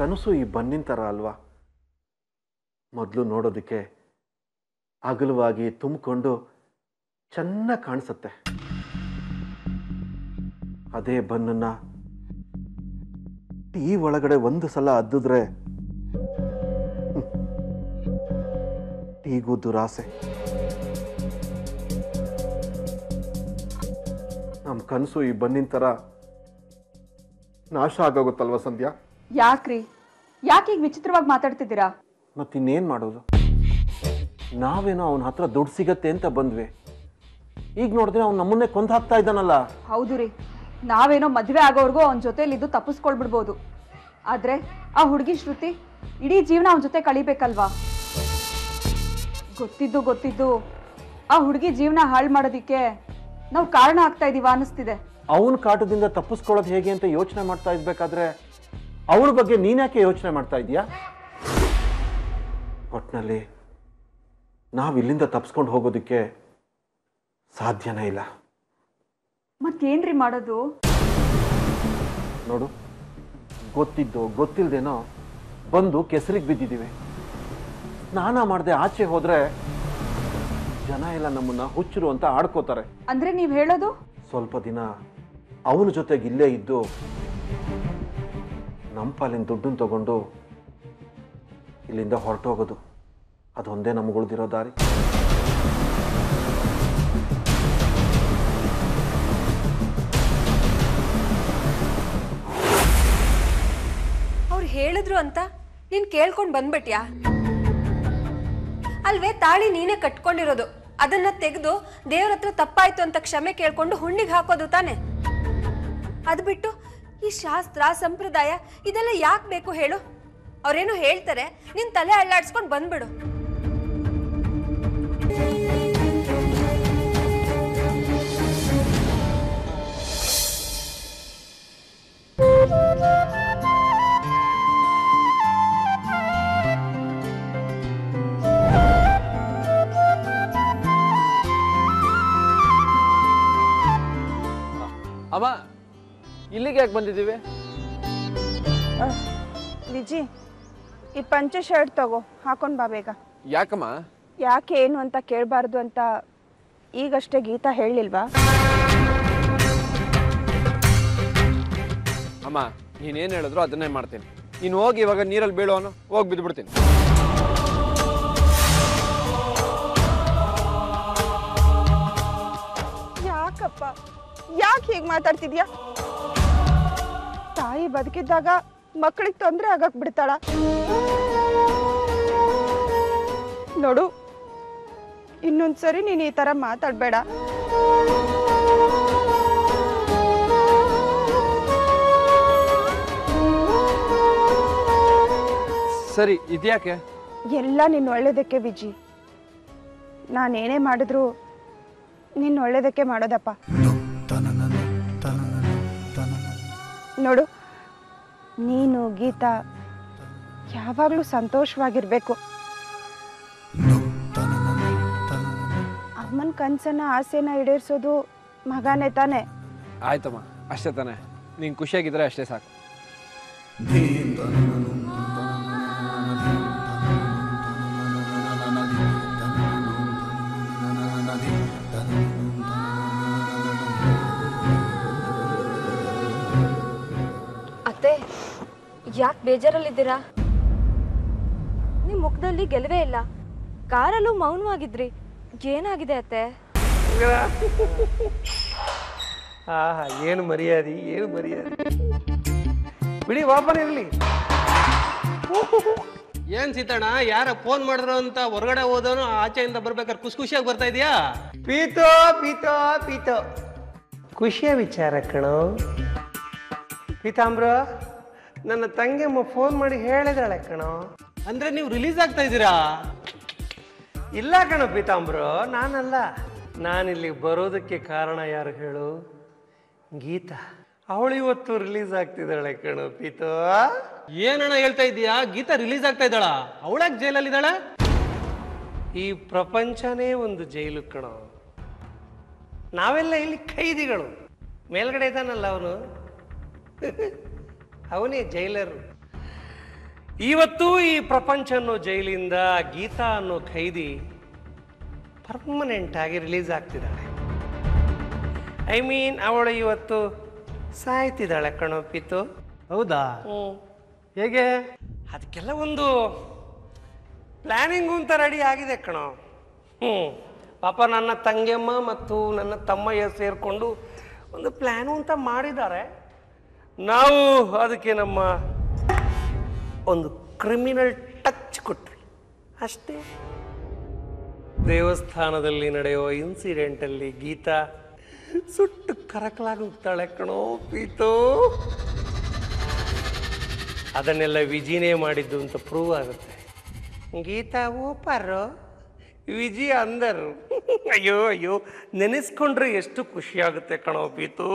ಕನಸು ಈ ಬನ್ನಿನ ಥರ ಅಲ್ವಾ ಮೊದಲು ನೋಡೋದಕ್ಕೆ ಅಗಲವಾಗಿ ತುಂಬಿಕೊಂಡು ಚೆನ್ನಾಗಿ ಕಾಣಿಸುತ್ತೆ ಅದೇ ಬನ್ನನ್ನ ಟೀ ಒಳಗಡೆ ಒಂದು ಸಲ ಅದ್ದಿದ್ರೆ ಹ್ಮ್, ಟೀಗೂ ದುರಾಸೆ ನಮ್ಮ ಕನಸು ಈ ಬನ್ನಿನ ಥರ ನಾಶ ಆಗೋಗುತ್ತಲ್ವ ಸಂಧ್ಯಾ ಯಾಕ್ರಿ ಯಾಕೆ ಈಗ ವಿಚಿತ್ರವಾಗಿ ಮಾತಾಡ್ತಿದ್ದೀರಾ ಮತ್ತಿನ್ನೇನು ಮಾಡೋದು ನಾವೇನೋ ಅವನ ಹತ್ರ ದುಡ್ಡು ಸಿಗತ್ತೆ ಅಂತ ಬಂದ್ವಿ ಈಗ ನೋಡಿದ್ರೆ ಅವ್ನು ನಮ್ಮನ್ನೇ ಕೊಂದು ಹಾಕ್ತಾ ಇದ್ದಾನಲ್ಲ ಹೌದು ರೀ ನಾವೇನೋ ಮದುವೆ ಆಗೋವರೆಗೂ ಅವನ ಜೊತೆಲಿದ್ದು ತಪ್ಪಿಸ್ಕೊಳ್ಬಿಡ್ಬೋದು ಆದ್ರೆ ಆ ಹುಡುಗಿ ಶ್ರುತಿ ಇಡೀ ಜೀವನ ಅವನ ಜೊತೆ ಕಳಿಬೇಕಲ್ವಾ ಗೊತ್ತಿದ್ದು ಗೊತ್ತಿದ್ದು ಆ ಹುಡುಗಿ ಜೀವನ ಹಾಳು ಮಾಡೋದಿಕ್ಕೆ ನಾವು ಕಾರಣ ಆಗ್ತಾ ಇದೀವ ಅನಿಸ್ತಿದೆ ಅವನ ಕಾಟದಿಂದ ತಪ್ಪಿಸ್ಕೊಳ್ಳೋದು ಹೇಗೆ ಅಂತ ಯೋಚನೆ ಮಾಡ್ತಾ ಇದ್ಬೇಕಾದ್ರೆ ಅವಳ ಬಗ್ಗೆ ನೀನ್ಯಾಕೆ ಯೋಚನೆ ಮಾಡ್ತಾ ಇದೀಯಾ ಒಟ್ಟಿನಲ್ಲಿ ನಾವು ಇಲ್ಲಿಂದ ತಪ್ಪಿಸ್ಕೊಂಡು ಹೋಗೋದಕ್ಕೆ ಸಾಧ್ಯನೇ ಇಲ್ಲ ಮತ್ತೇನ್ರಿ ಮಾಡೋದು ನೋಡು ಗೊತ್ತಿದ್ದು ಗೊತ್ತಿಲ್ದೇನೋ ಬಂದು ಕೆಸರಿಗೆ ಬಿದ್ದಿದ್ದೀವಿ ಸ್ನಾನ ಮಾಡದೆ ಆಚೆ ಹೋದ್ರೆ ಜನ ಎಲ್ಲ ನಮ್ಮನ್ನ ಹುಚ್ಚರು ಅಂತ ಆಡ್ಕೋತಾರೆ ಅಂದ್ರೆ ನೀವ್ ಹೇಳೋದು ಸ್ವಲ್ಪ ದಿನ ಅವನ ಜೊತೆಗೆ ಇಲ್ಲೇ ಇದ್ದು ನಮ್ಮ ಪಾಲಿನ ದುಡ್ಡನ್ನು ತಗೊಂಡು ಇಲ್ಲಿಂದ ಹೊರಟೋಗೋದು ಅದೊಂದೇ ನಮ್ಗೆ ಉಳಿದಿರೋ ದಾರಿ ಅವ್ರು ಹೇಳಿದ್ರು ಅಂತ ನೀನ್ ಕೇಳ್ಕೊಂಡ್ ಬಂದ್ಬಿಟ್ಯಾ ಅಲ್ವೇ ತಾಳಿ ನೀನೇ ಕಟ್ಕೊಂಡಿರೋದು ಅದನ್ನ ತೆಗೆದು ದೇವ್ರ ಹತ್ರ ತಪ್ಪಾಯ್ತು ಅಂತ ಕ್ಷಮೆ ಕೇಳ್ಕೊಂಡು ಹುಣ್ಣಿಗೆ ಹಾಕೋದು ತಾನೆ ಅದು ಬಿಟ್ಟು ಈ ಶಾಸ್ತ್ರ ಸಂಪ್ರದಾಯ ಇದೆಲ್ಲ ಯಾಕೆ ಬೇಕು ಹೇಳು ಅವ್ರೇನು ಹೇಳ್ತಾರೆ ನಿನ್ ತಲೆ ಅಳ್ಳಾಡ್ಸ್ಕೊಂಡ್ ಬಂದ್ಬಿಡು ಅಮ್ಮ ಇಲ್ಲಿಗೆ ಯಾಕೆ ಬಂದಿದ್ದೀವಿ ವಿಜಿ ಈ ಪಂಚೆ ಶರ್ಟ್ ತಗೋ ಹಾಕೊಂಡ್ ಬಾ ಬೇಗ ಯಾಕಮ್ಮ ಯಾಕೆ ಏನು ಅಂತ ಕೇಳಬಾರ್ದು ಅಂತ ಈಗಷ್ಟೇ ಗೀತಾ ಹೇಳಿಲ್ವಾ ಅಮ್ಮ ನೀನೇನು ಹೇಳಿದ್ರು ಅದನ್ನೇ ಮಾಡ್ತೀನಿ ನೀನು ಹೋಗಿ ಇವಾಗ ನೀರಲ್ಲಿ ಬೀಳೋನು ಹೋಗಿ ಬಿದ್ದುಬಿಡ್ತೀನಿ ಯಾಕಪ್ಪ ಯಾಕೆ ಹೀಗೆ ಮಾತಾಡ್ತಿದ್ಯಾ ತಾಯಿ ಬದುಕಿದ್ದಾಗ ಮಕ್ಕಳಿಗೆ ತೊಂದರೆ ಆಗಕ್ ಬಿಡ್ತಾಳ ನೋಡು ಇನ್ನೊಂದ್ಸರಿ ನೀನು ಈ ತರ ಮಾತಾಡ್ಬೇಡ ಸರಿ ಇದ್ಯಾಕೆ ಎಲ್ಲ ನಿನ್ನ ಒಳ್ಳೇದಕ್ಕೆ ವಿಜಿ ನಾನೇನೇ ಮಾಡಿದ್ರು ನಿನ್ನ ಒಳ್ಳೇದಕ್ಕೆ ಮಾಡೋದಪ್ಪ ನೋಡು ನೀನು ಗೀತಾ ಯಾವಾಗಲೂ ಸಂತೋಷವಾಗಿರ್ಬೇಕು ಅಮ್ಮನ ಕನ್ಸನ್ನ ಆಸೆನ ಈಡೇರಿಸೋದು ಮಗನೇ ತಾನೆ ಆಯ್ತಮ್ಮ ಅಷ್ಟೇ ತಾನೆ ನೀನು ಖುಷಿಯಾಗಿದ್ರೆ ಅಷ್ಟೇ ಸಾಕು ಅತ್ತೆ ಯಾಕೆ ಬೇಜಾರಲ್ಲಿದ್ದೀರಾ ನಿಮ್ಮ ಮುಖದಲ್ಲಿ ಗೆಲುವೇ ಇಲ್ಲ ಕಾರಲ್ಲೂ ಮೌನವಾಗಿದ್ರಿ ಏನಾಗಿದೆ ಅತ್ತೆ ಆಹಾ ಏನು ಮರ್ಯಾದೆ ಏನು ಮರ್ಯಾದೆ ಬಿಡಿ ವಾಪನ್ ಇರಲಿ ಏನ್ ಸೀತಣ್ಣ ಯಾರ ಫೋನ್ ಮಾಡಿದ್ರು ಅಂತ ಹೊರಗಡೆ ಹೋದವನು ಆಚೆಯಿಂದ ಬರ್ಬೇಕಾದ್ರೆ ಖುಷಿ ಖುಷಿಯಾಗಿ ಬರ್ತಾ ಇದೀಯಾ ಪೀತೋ ಪೀತೋ ಪೀತೋ ಖುಷಿಯ ವಿಚಾರ ಕಣೋ ಪೀತಾಂಬ್ರ ನನ್ನ ತಂಗಿಯಮ್ಮ ಫೋನ್ ಮಾಡಿ ಹೇಳಿದಾಳೆ ಕಣೋ ಅಂದ್ರೆ ನೀವು ರಿಲೀಸ್ ಆಗ್ತಾ ಇದ್ದೀರಾ ಇಲ್ಲ ಕಣೋ ಪೀತಾಂಬ್ರ ನಾನಲ್ಲ ನಾನಿಲ್ಲಿ ಬರೋದಕ್ಕೆ ಕಾರಣ ಯಾರು ಹೇಳು ಗೀತಾ ಅವಳು ಇವತ್ತು ರಿಲೀಸ್ ಆಗ್ತಿದ್ದಾಳೆ ಕಣೋ ಪೀತೋ ಏನಣ್ಣ ಹೇಳ್ತಾ ಇದೀಯಾ ಗೀತಾ ರಿಲೀಸ್ ಆಗ್ತಾ ಇದ್ದಾಳ ಅವಳಾಗ ಜೈಲಲ್ಲಿ ಇದ್ದಾಳ ಈ ಪ್ರಪಂಚನೇ ಒಂದು ಜೈಲು ಕಣೋ ನಾವೆಲ್ಲ ಇಲ್ಲಿ ಖೈದಿಗಳು ಮೇಲ್ಗಡೆ ಇದ್ದಾನಲ್ಲ ಅವನು ಅವನೇ ಜೈಲರು ಇವತ್ತು ಈ ಪ್ರಪಂಚ ಅನ್ನೋ ಜೈಲಿಂದ ಗೀತಾ ಅನ್ನೋ ಖೈದಿ ಪರ್ಮನೆಂಟ್ ಆಗಿ ರಿಲೀಸ್ ಆಗ್ತಿದ್ದಾಳೆ ಐ ಮೀನ್ ಅವಳು ಇವತ್ತು ಸಾಯ್ತಿದ್ದಾಳೆ ಕಣೋ ಪಿತು ಹೌದಾ ಹೇಗೆ ಅದಕ್ಕೆಲ್ಲ ಒಂದು ಪ್ಲ್ಯಾನಿಂಗು ಅಂತ ರೆಡಿ ಆಗಿದೆ ಕಣೋ ಹ್ಞೂ ಪಾಪ ನನ್ನ ತಂಗಿಯಮ್ಮ ಮತ್ತು ನನ್ನ ತಮ್ಮಯ್ಯ ಸೇರಿಕೊಂಡು ಒಂದು ಪ್ಲ್ಯಾನು ಅಂತ ಮಾಡಿದ್ದಾರೆ ನಾವು ಅದಕ್ಕೆ ನಮ್ಮ ಒಂದು ಕ್ರಿಮಿನಲ್ ಟಚ್ ಕೊಟ್ವಿ ಅಷ್ಟೇ ದೇವಸ್ಥಾನದಲ್ಲಿ ನಡೆಯೋ ಇನ್ಸಿಡೆಂಟಲ್ಲಿ ಗೀತಾ ಸುಟ್ಟು ಕರಕಲಾಗಿ ಹೋಗ್ತಾಳೆ ಕಣೋ ಪೀತು ಅದನ್ನೆಲ್ಲ ವಿಜಿನೇ ಮಾಡಿದ್ದು ಅಂತ ಪ್ರೂವ್ ಆಗುತ್ತೆ ಗೀತಾ ಓಪರು ವಿಜಿ ಅಂದರು ಅಯ್ಯೋ ಅಯ್ಯೋ ನೆನೆಸ್ಕೊಂಡ್ರೆ ಎಷ್ಟು ಖುಷಿ ಆಗುತ್ತೆ ಕಣೋ ಪೀತು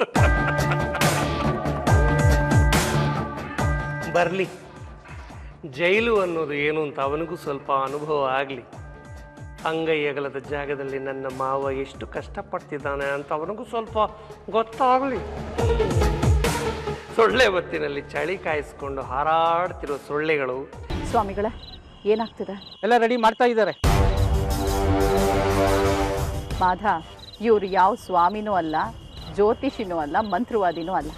ಬರಲಿ ಜೈಲು ಅನ್ನೋದು ಏನು ಅಂತ ಅವನಿಗೂ ಸ್ವಲ್ಪ ಅನುಭವ ಆಗಲಿ ಅಂಗೈ ಅಗಲದ ಜಾಗದಲ್ಲಿ ನನ್ನ ಮಾವ ಎಷ್ಟು ಕಷ್ಟಪಡ್ತಿದ್ದಾನೆ ಅಂತ ಅವನಿಗೂ ಸ್ವಲ್ಪ ಗೊತ್ತಾಗಲಿ ಸೊಳ್ಳೆ ಹೊತ್ತಿನಲ್ಲಿ ಚಳಿ ಕಾಯಿಸ್ಕೊಂಡು ಹಾರಾಡ್ತಿರೋ ಸೊಳ್ಳೆಗಳು ಸ್ವಾಮಿಗಳೇ ಏನಾಗ್ತಿದೆ ಎಲ್ಲ ರೆಡಿ ಮಾಡ್ತಾ ಇದ್ದಾರೆ ಮಾಧ ಇವ್ರು ಯಾವ ಸ್ವಾಮಿನೂ ಅಲ್ಲ ಜ್ಯೋತಿಷಿನೂ ಅಲ್ಲ ಮಂತ್ರವಾದಿನೂ ಅಲ್ಲ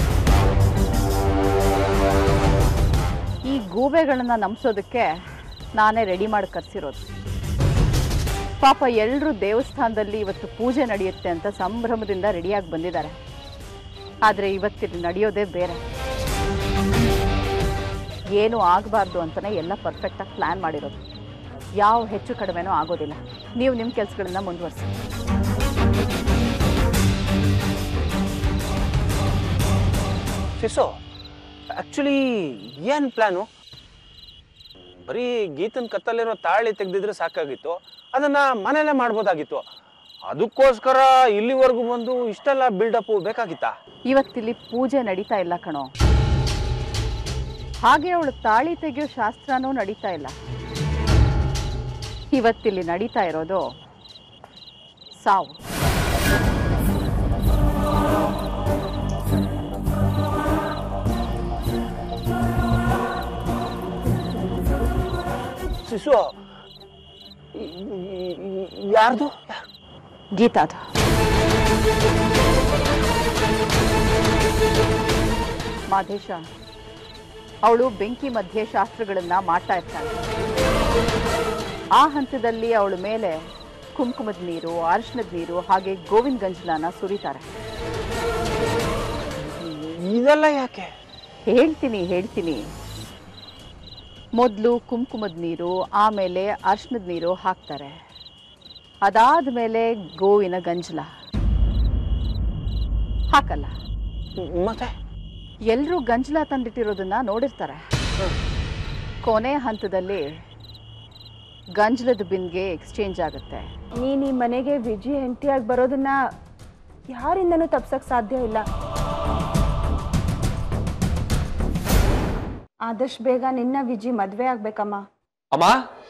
ಈ ಗೂಬೆಗಳನ್ನ ನಂಬಿಸೋದಕ್ಕೆ ನಾನೇ ರೆಡಿ ಮಾಡಿ ಕರ್ಸಿರೋದು ಪಾಪ ಎಲ್ಲರೂ ದೇವಸ್ಥಾನದಲ್ಲಿ ಇವತ್ತು ಪೂಜೆ ನಡೆಯುತ್ತೆ ಅಂತ ಸಂಭ್ರಮದಿಂದ ರೆಡಿಯಾಗಿ ಬಂದಿದ್ದಾರೆ ಆದರೆ ಇವತ್ತಿಲ್ಲಿ ನಡೆಯೋದೇ ಬೇರೆ ಏನು ಆಗಬಾರ್ದು ಅಂತಲೇ ಎಲ್ಲ ಪರ್ಫೆಕ್ಟಾಗಿ ಪ್ಲ್ಯಾನ್ ಮಾಡಿರೋದು ಯಾವ ಹೆಚ್ಚು ಕಡಿಮೆನೂ ಆಗೋದಿಲ್ಲ ನೀವು ನಿಮ್ಮ ಕೆಲಸಗಳನ್ನ ಮುಂದುವರಿಸಿ ಸಿಸೋ ಆ್ಯಕ್ಚುಲಿ ಏನು ಪ್ಲ್ಯಾನು ಬರೀ ಗೀತನ ಕತ್ತಲ್ಲಿರೋ ತಾಳಿ ತೆಗೆದಿದ್ರೆ ಸಾಕಾಗಿತ್ತು ಅದನ್ನು ಮನೇಲೇ ಮಾಡ್ಬೋದಾಗಿತ್ತು ಅದಕ್ಕೋಸ್ಕರ ಇಲ್ಲಿವರೆಗೂ ಬಂದು ಇಷ್ಟೆಲ್ಲ ಬಿಲ್ಡಪ್ಪು ಬೇಕಾಗಿತ್ತಾ ಇವತ್ತಿಲ್ಲಿ ಪೂಜೆ ನಡೀತಾ ಇಲ್ಲ ಕಣೋ ಹಾಗೆ ಅವಳು ತಾಳಿ ತೆಗೆಯೋ ಶಾಸ್ತ್ರನೂ ನಡೀತಾ ಇಲ್ಲ ಇವತ್ತಿಲ್ಲಿ ನಡೀತಾ ಇರೋದು ಸಾವು ಸಿಸು ಯಾರ್ದು ಗೀತಾದು ಮಾಧೇಶ ಅವಳು ಬೆಂಕಿ ಮಧ್ಯೆ ಶಾಸ್ತ್ರಗಳನ್ನ ಮಾಡ್ತಾ ಇರ್ತಾಳೆ ಆ ಹಂತದಲ್ಲಿ ಅವಳ ಮೇಲೆ ಕುಂಕುಮದ ನೀರು ಅರಿಶಿಣದ ನೀರು ಹಾಗೆ ಗೋವಿಂದ ಗಂಜಲನ ಸುರಿತಾರೆ ಇದೆಲ್ಲ ಯಾಕೆ ಹೇಳ್ತೀನಿ ಹೇಳ್ತೀನಿ ಮೊದಲು ಕುಂಕುಮದ ನೀರು ಆಮೇಲೆ ಅರ್ಶಿಣದ ನೀರು ಹಾಕ್ತಾರೆ ಅದಾದ ಮೇಲೆ ಗೋವಿನ ಗಂಜಲ ಹಾಕಲ್ಲ ಮತ್ತೆ ಎಲ್ಲರೂ ಗಂಜಲ ತಂದಿಟ್ಟಿರೋದನ್ನ ನೋಡಿರ್ತಾರೆ ಕೊನೆ ಹಂತದಲ್ಲಿ ಗಂಜಲದ ಬಿನ್ಗೆ ಎಕ್ಸ್ಚೇಂಜ್ ಆಗುತ್ತೆ ನೀನು ಈ ಮನೆಗೆ ವಿಜಿ ಹೆಂಡತಿಯಾಗಿ ಬರೋದನ್ನ ಯಾರಿಂದನೂ ತಪ್ಸಕ್ ಸಾಧ್ಯ ಇಲ್ಲ ಆದಷ್ಟು ಬೇಗ ನಿನ್ನ ವಿಜಿ ಮದ್ವೆ ಆಗ್ಬೇಕಮ್ಮ ಅಮ್ಮ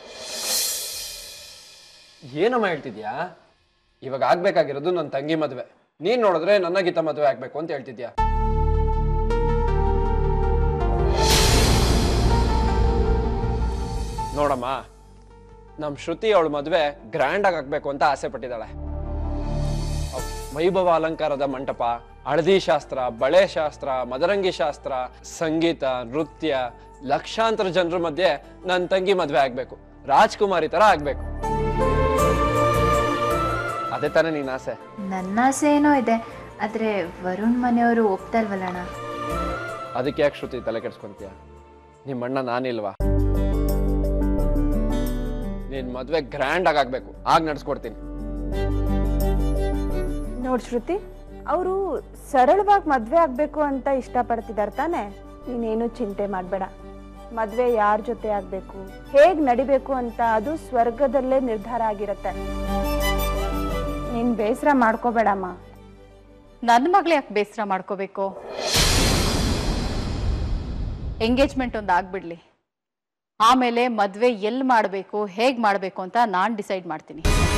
ಏನಮ್ಮ ಹೇಳ್ತಿದ್ಯಾ ಇವಾಗ ಆಗ್ಬೇಕಾಗಿರೋದು ನನ್ನ ತಂಗಿ ಮದುವೆ ನೀನ್ ನೋಡಿದ್ರೆ ನನ್ನ ಗೀತ ಮದುವೆ ಆಗ್ಬೇಕು ಅಂತ ಹೇಳ್ತಿದ್ಯಾ ನೋಡಮ್ಮ ನಮ್ ಶ್ರುತಿ ಅವಳ ಮದುವೆ ಗ್ರ್ಯಾಂಡ್ ಆಗಿ ಆಗ್ಬೇಕು ಅಂತ ಆಸೆ ಪಟ್ಟಿದ್ದಾಳೆ ಅವ್ ವೈಭವ ಅಲಂಕಾರದ ಮಂಟಪ ಹಳದಿ ಶಾಸ್ತ್ರ ಬಳೆ ಶಾಸ್ತ್ರ ಮದರಂಗಿ ಶಾಸ್ತ್ರ ಸಂಗೀತ ನೃತ್ಯ ಲಕ್ಷಾಂತರ ಜನರ ಮಧ್ಯೆ ನನ್ನ ತಂಗಿ ಮದುವೆ ಆಗ್ಬೇಕು ರಾಜ್ಕುಮಾರಿ ತರ ಆಗ್ಬೇಕು ಅದೇ ತಾನೇ ನೀನ್ ಆಸೆ ನನ್ನ ಆಸೆ ಏನೋ ಇದೆ ಆದರೆ ವರುಣ್ ಮನೆಯವರು ಒಪ್ತಲ್ವಲ್ಲಣ್ಣ ಅದಕ್ಕೆ ಯಾಕೆ ಶ್ರುತಿ ತಲೆ ಕೆಡ್ಸ್ಕೊಂತೀಯ ನಿಮ್ಮ ಅಣ್ಣ ನಾನಿಲ್ವಾ ನಿನ್ ಮದ್ವೆ ಗ್ರ್ಯಾಂಡ್ ಆಗಿ ಆಗ್ಬೇಕು ಆಗ ನಡ್ಸ್ಕೊಡ್ತೀನಿ ನೋಡ್ ಶ್ರುತಿ ಅವರು ಸರಳವಾಗಿ ಮದ್ವೆ ಆಗ್ಬೇಕು ಅಂತ ಇಷ್ಟಪಡ್ತಿದ್ದಾರೆ ತಾನೆ ನೀನೇನು ಚಿಂತೆ ಮಾಡಬೇಡ ಮದ್ವೆ ಯಾರ ಜೊತೆ ಆಗ್ಬೇಕು ಹೇಗ್ ನಡಿಬೇಕು ಅಂತ ಅದು ಸ್ವರ್ಗದಲ್ಲೇ ನಿರ್ಧಾರ ಆಗಿರತ್ತೆ ನೀನ್ ಬೇಸರ ಮಾಡ್ಕೋಬೇಡಮ್ಮ ನನ್ನ ಮಗಳು ಯಾಕೆ ಬೇಸರ ಮಾಡ್ಕೋಬೇಕು ಎಂಗೇಜ್ಮೆಂಟ್ ಒಂದು ಆಗ್ಬಿಡ್ಲಿ ಆಮೇಲೆ ಮದುವೆ ಎಲ್ಲಿ ಮಾಡಬೇಕು ಹೇಗೆ ಮಾಡಬೇಕು ಅಂತ ನಾನು ಡಿಸೈಡ್ ಮಾಡ್ತೀನಿ